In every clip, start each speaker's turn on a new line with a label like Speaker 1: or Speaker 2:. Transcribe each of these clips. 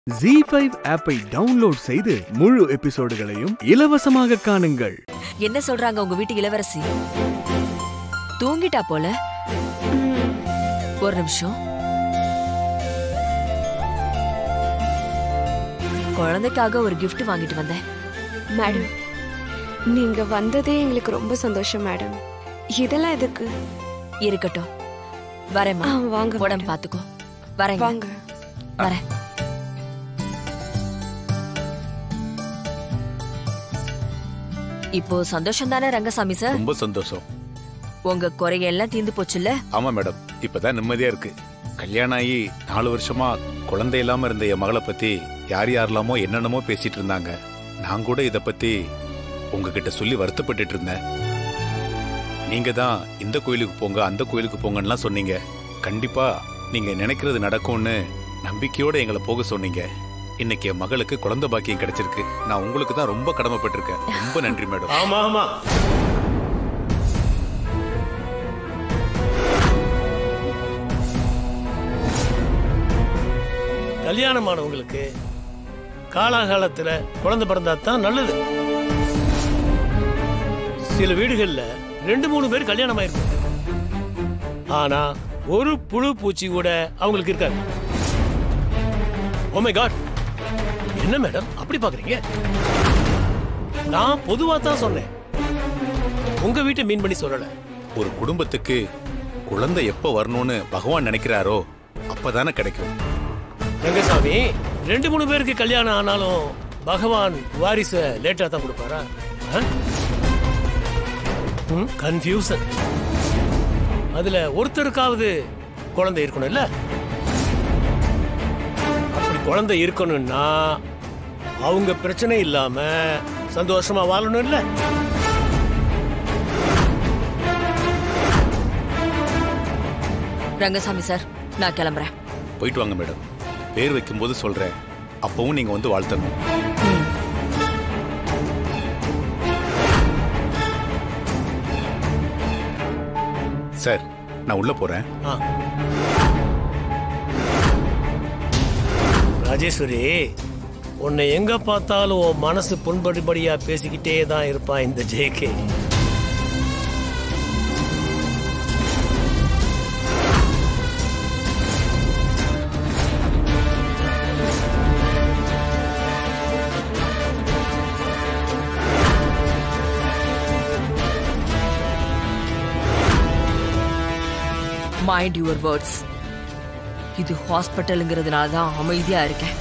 Speaker 1: G five ஆப்பை download செய்து முழு எபிசோடுகளையும் இலவசமாக காணுங்கள்
Speaker 2: என்ன சொல்றாங்க உங்க வீட்டு இளவரசி தூங்கிட்டா போல ஒரு நிமிஷம் குழந்தைக்காக ஒரு gift வாங்கிட்டு வந்தேன்
Speaker 3: மேடம் நீங்க வந்ததே எங்களுக்கு ரொம்ப சந்தோஷம் மேடம் இதெல்லாம் எதுக்கு
Speaker 2: இருக்கட்டும் வரேம்மா
Speaker 3: ஆ, வாங்க,
Speaker 2: உடம்பு
Speaker 3: madam.
Speaker 2: பாத்துக்கோ வரேங்க
Speaker 3: வாங்க
Speaker 2: வரேன் இப்போ சந்தோஷம் தானே ரங்கசாமி சார்
Speaker 4: ரொம்ப சந்தோஷம்
Speaker 2: உங்க குறையெல்லாம் தீர்ந்து போச்சுல்ல
Speaker 4: ஆமா மேடம் இப்பதான் நிம்மதியா இருக்கு கல்யாணம் ஆகி நாலு வருஷமா குழந்தை இல்லாம இருந்த என் மகளை பத்தி யார் யாரெல்லாமோ என்னென்னமோ பேசிட்டு இருந்தாங்க நான் கூட இத பத்தி உங்ககிட்ட சொல்லி வருத்தப்பட்டுட்டு இருந்தேன் நீங்க தான் இந்த கோயிலுக்கு போங்க அந்த கோயிலுக்கு போங்கன்னுலாம் சொன்னீங்க கண்டிப்பா நீங்க நினைக்கிறது நடக்கும்னு நம்பிக்கையோட எங்களை போக சொன்னீங்க இன்னைக்கு என் மகளுக்கு குழந்தை பாக்கியம் கிடைச்சிருக்கு நான் உங்களுக்கு தான் ரொம்ப கடமைப்பட்டிருக்கேன் ரொம்ப நன்றி மேடம்
Speaker 5: ஆமா ஆமா கல்யாணமானவங்களுக்கு காலாகாலத்துல குழந்தை பிறந்தா தான் நல்லது சில வீடுகள்ல ரெண்டு மூணு பேர் கல்யாணம் ஆயிருக்கும் ஆனா ஒரு புழு பூச்சி கூட அவங்களுக்கு இருக்காது ஓ மை காட் என்ன மேடம் அப்படி பாக்குறீங்க நான் பொதுவா தான் சொன்னேன் உங்க வீட்டை மீன் பண்ணி சொல்லல
Speaker 4: ஒரு குடும்பத்துக்கு குழந்தை எப்ப வரணும்னு பகவான் நினைக்கிறாரோ அப்பதானே கிடைக்கும்
Speaker 5: ரங்கசாமி ரெண்டு மூணு பேருக்கு கல்யாணம் ஆனாலும் பகவான் வாரிச லேட்டா தான் கொடுப்பாரா கன்ஃபியூசன் அதுல ஒருத்தருக்காவது குழந்தை இருக்கணும்ல அப்படி குழந்தை இருக்கணும்னா அவங்க பிரச்சனை இல்லாம சந்தோஷமா வாழணும் இல்ல
Speaker 2: ரங்கசாமி சார் நான் கிளம்புறேன்
Speaker 4: போயிட்டு வாங்க மேடம் பேர் வைக்கும்போது சொல்றேன் அப்பவும் நீங்க வந்து வாழ்த்தணும் சார் நான் உள்ள போறேன்
Speaker 5: ஆ. ராஜேஸ்வரி உன்னை எங்க பார்த்தாலும் உன் மனசு புண்படிபடியா பேசிக்கிட்டே தான் இருப்பான் இந்த ஜேகே
Speaker 2: மைண்ட் யுவர் வேர்ட்ஸ் இது ஹாஸ்பிட்டலுங்கிறதுனால தான் அமைதியா இருக்கேன்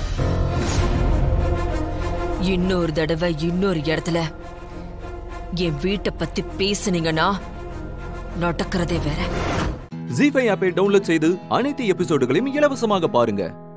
Speaker 2: இன்னொரு தடவை இன்னொரு இடத்துல என் வீட்டை பத்தி பேசுனீங்கன்னா நடக்கிறதே வேற
Speaker 6: ஜி ஃபைவ் ஆப்பை டவுன்லோட் செய்து அனைத்து எபிசோடுகளையும் இலவசமாக பாருங்க